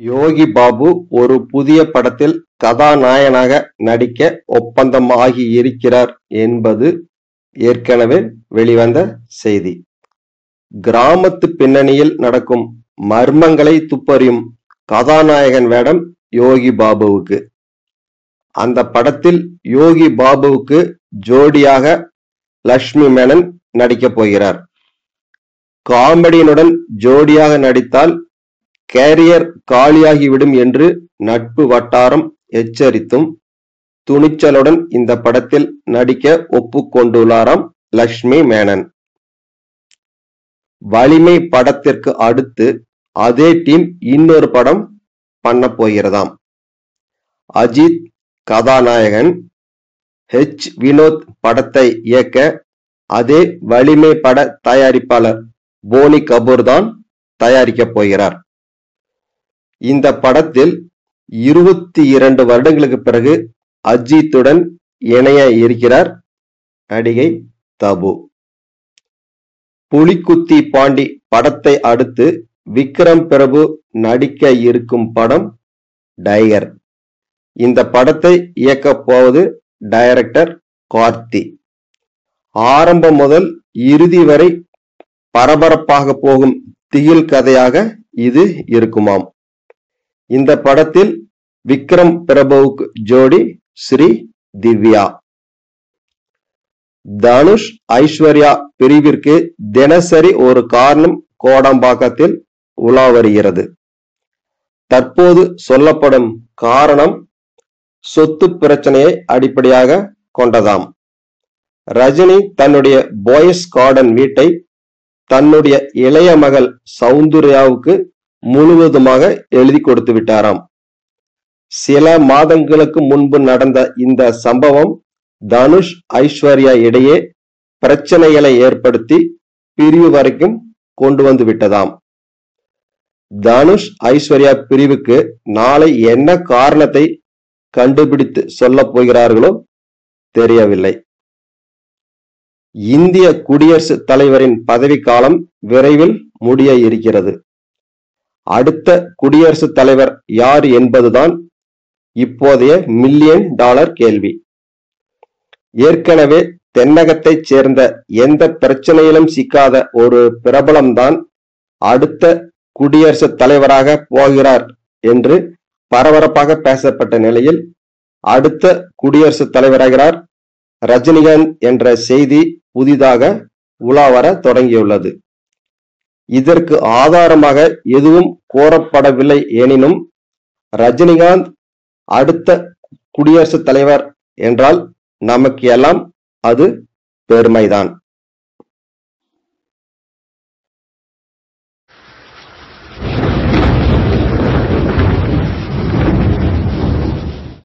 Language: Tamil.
யோகி பாபு ஒரு புதிய படத்தில் கதாநாயகனாக நடிக்க ஒப்பந்தமாகி இருக்கிறார் என்பது ஏற்கனவே வெளிவந்த செய்தி கிராமத்து பின்னணியில் நடக்கும் மர்மங்களை துப்பறியும் கதாநாயகன் வேடம் யோகி பாபுவுக்கு அந்த படத்தில் யோகி பாபுவுக்கு ஜோடியாக லட்சுமி மேனன் நடிக்கப் போகிறார் காமெடியனுடன் ஜோடியாக நடித்தால் கேரியர் காலியாகிவிடும் என்று நட்பு வட்டாரம் எச்சரித்தும் துணிச்சலுடன் இந்த படத்தில் நடிக்க ஒப்புக்கொண்டுள்ளாராம் லட்சுமி மேனன் வலிமை படத்திற்கு அடுத்து அதே டீம் இன்னொரு படம் பண்ண போகிறதாம் அஜித் கதாநாயகன் ஹெச் வினோத் படத்தை இயக்க அதே வலிமை பட தயாரிப்பாளர் போனி கபூர் தான் தயாரிக்கப் போகிறார் இந்த படத்தில் இருபத்தி இரண்டு வருடங்களுக்கு பிறகு அஜித்துடன் இணைய இருக்கிறார் நடிகை தபு புலிக்குத்தி பாண்டி படத்தை அடுத்து விக்ரம் பிரபு நடிக்க இருக்கும் படம் டைகர் இந்த படத்தை இயக்கப் போவது டைரக்டர் கார்த்தி ஆரம்பம் முதல் இறுதி வரை பரபரப்பாக போகும் திகில் கதையாக இது இருக்குமாம் இந்த படத்தில் விக்ரம் பிரபுவுக்கு ஜோடி ஸ்ரீ திவ்யா தனுஷ் ஐஸ்வர்யா பிரிவிற்கு தினசரி ஒரு காரணம் கோடம்பாக்கத்தில் உலா வருகிறது தற்போது சொல்லப்படும் காரணம் சொத்து பிரச்சனையை அடிப்படையாக கொண்டதாம் ரஜினி தன்னுடைய பாய்ஸ் கார்டன் வீட்டை தன்னுடைய இளைய மகள் சௌந்தர்யாவுக்கு முழுவதுமாக எழுதி கொடுத்து விட்டாராம் சில மாதங்களுக்கு முன்பு நடந்த இந்த சம்பவம் தனுஷ் ஐஸ்வர்யா இடையே பிரச்சனைகளை ஏற்படுத்தி பிரிவு வரைக்கும் கொண்டு வந்து விட்டதாம் தனுஷ் ஐஸ்வர்யா பிரிவுக்கு நாளை என்ன காரணத்தை கண்டுபிடித்து சொல்ல போகிறார்களோ தெரியவில்லை இந்திய குடியரசுத் தலைவரின் பதவிக்காலம் விரைவில் முடிய இருக்கிறது அடுத்த குடியரசுத் தலைவர் யார் என்பதுதான் இப்போதைய மில்லியன் டாலர் கேள்வி ஏற்கனவே தென்னகத்தைச் சேர்ந்த எந்த பிரச்சனையிலும் சிக்காத ஒரு பிரபலம்தான் அடுத்த குடியரசுத் தலைவராக போகிறார் என்று பரபரப்பாக பேசப்பட்ட நிலையில் அடுத்த குடியரசுத் தலைவராகிறார் ரஜினிகாந்த் என்ற செய்தி புதிதாக உலாவர தொடங்கியுள்ளது இதற்கு ஆதாரமாக எதுவும் கோரப்படவில்லை எனினும் ரஜினிகாந்த் அடுத்த குடியரசுத் தலைவர் என்றால் நமக்கு எல்லாம் அது பெருமைதான்